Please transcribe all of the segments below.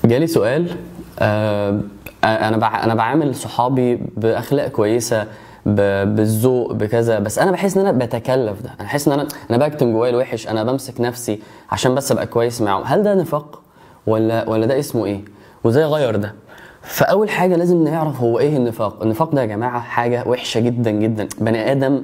جالي سؤال آه انا بع... انا بعامل صحابي باخلاق كويسه ب... بالذوق بكذا بس انا بحس ان انا بتكلف ده انا بحس ان انا انا بكتم جوايا الوحش انا بمسك نفسي عشان بس ابقى كويس معاهم هل ده نفاق ولا ولا ده اسمه ايه وازاي اغير ده فاول حاجه لازم نعرف هو ايه النفاق النفاق ده يا جماعه حاجه وحشه جدا جدا بني ادم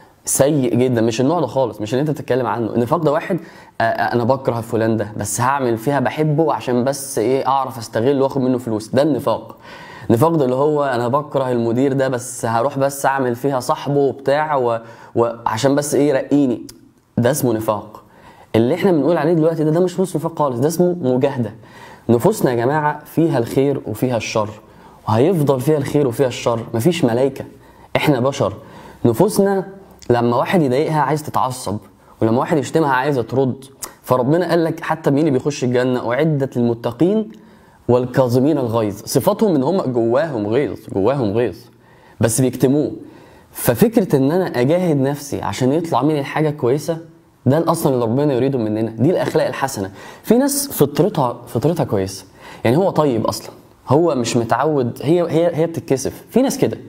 سيء جدا مش النوع ده خالص مش اللي انت بتتكلم عنه النفاق ده واحد آه، آه، انا بكره فلان ده بس هعمل فيها بحبه عشان بس ايه اعرف استغله واخد منه فلوس ده النفاق النفاق ده اللي هو انا بكره المدير ده بس هروح بس اعمل فيها صاحبه وبتاع و... وعشان بس ايه يرقيني ده اسمه نفاق اللي احنا بنقول عليه دلوقتي ده ده مش اسمه نفاق خالص ده اسمه مجاهده نفوسنا يا جماعه فيها الخير وفيها الشر وهيفضل فيها الخير وفيها الشر مفيش ملائكه احنا بشر نفوسنا لما واحد يضايقها عايز تتعصب ولما واحد يشتمها عايزه ترد فربنا قال لك حتى مين اللي بيخش الجنه اعدت للمتقين والكاظمين الغيظ صفاتهم ان هم جواهم غيظ جواهم غيظ بس بيكتموه ففكره ان انا اجاهد نفسي عشان يطلع مني حاجه كويسه ده اصلا اللي ربنا يريده مننا دي الاخلاق الحسنه في ناس فطرتها فطرتها كويسه يعني هو طيب اصلا هو مش متعود هي هي هي بتتكسف في ناس كده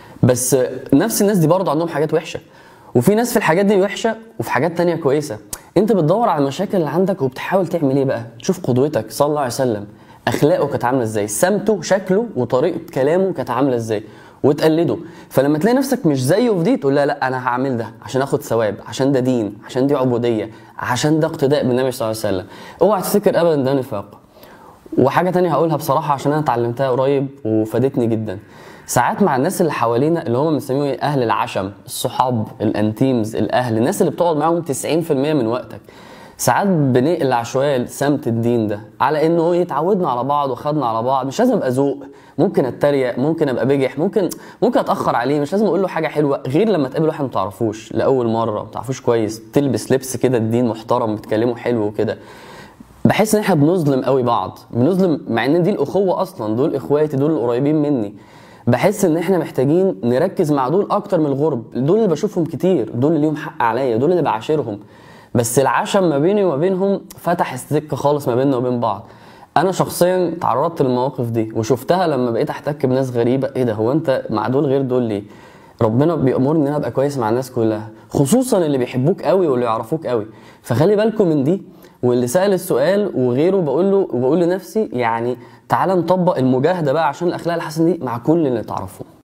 بس نفس الناس دي برضه عندهم حاجات وحشه وفي ناس في الحاجات دي وحشه وفي حاجات تانية كويسه انت بتدور على المشاكل اللي عندك وبتحاول تعمل ايه بقى تشوف قدوتك صلى الله عليه وسلم اخلاقه كانت عامله ازاي سمته شكله وطريقه كلامه كانت عامله ازاي وتقلده فلما تلاقي نفسك مش زيه في دي تقول لا لا انا هعمل ده عشان اخد ثواب عشان ده دين عشان دي عبوديه عشان ده اقتداء بالنبي صلى الله عليه وسلم اوعى تفتكر ابدا ده نفاق وحاجه تانية هقولها بصراحه عشان انا اتعلمتها قريب وفادتني جدا ساعات مع الناس اللي حوالينا اللي هم بنسميهم إيه؟ اهل العشم الصحاب الانتيمز الاهل الناس اللي بتقعد معاهم 90% من وقتك ساعات بنقلع شويه سمت الدين ده على انه ايه اتعودنا على بعض وخدنا على بعض مش لازم ابقى ذوق ممكن اتريق ممكن ابقى بجح ممكن ممكن اتاخر عليه مش لازم اقول له حاجه حلوه غير لما تقابل واحد ما تعرفوش لاول مره ما تعرفوش كويس تلبس لبس كده الدين محترم بتكلمه حلو وكده بحس ان احنا بنظلم قوي بعض بنظلم مع ان دي الاخوه اصلا دول اخواتي دول القريبين مني بحس ان احنا محتاجين نركز مع دول اكتر من الغرب دول اللي بشوفهم كتير دول اللي ليهم حق عليا دول اللي بعاشرهم بس العشم ما بيني وما بينهم فتح السكه خالص ما بيننا وبين بعض انا شخصيا تعرضت للمواقف دي وشفتها لما بقيت احتك بناس غريبه ايه ده هو انت مع دول غير دول ليه ربنا بيأمرني ان انا ابقى كويس مع الناس كلها خصوصا اللي بيحبوك قوي واللي يعرفوك قوي فخلي بالكم من دي واللي سأل السؤال وغيره بقول له وبقول لنفسي يعني تعالى نطبق المجاهده بقى عشان الاخلاق الحسنه دي مع كل اللي تعرفه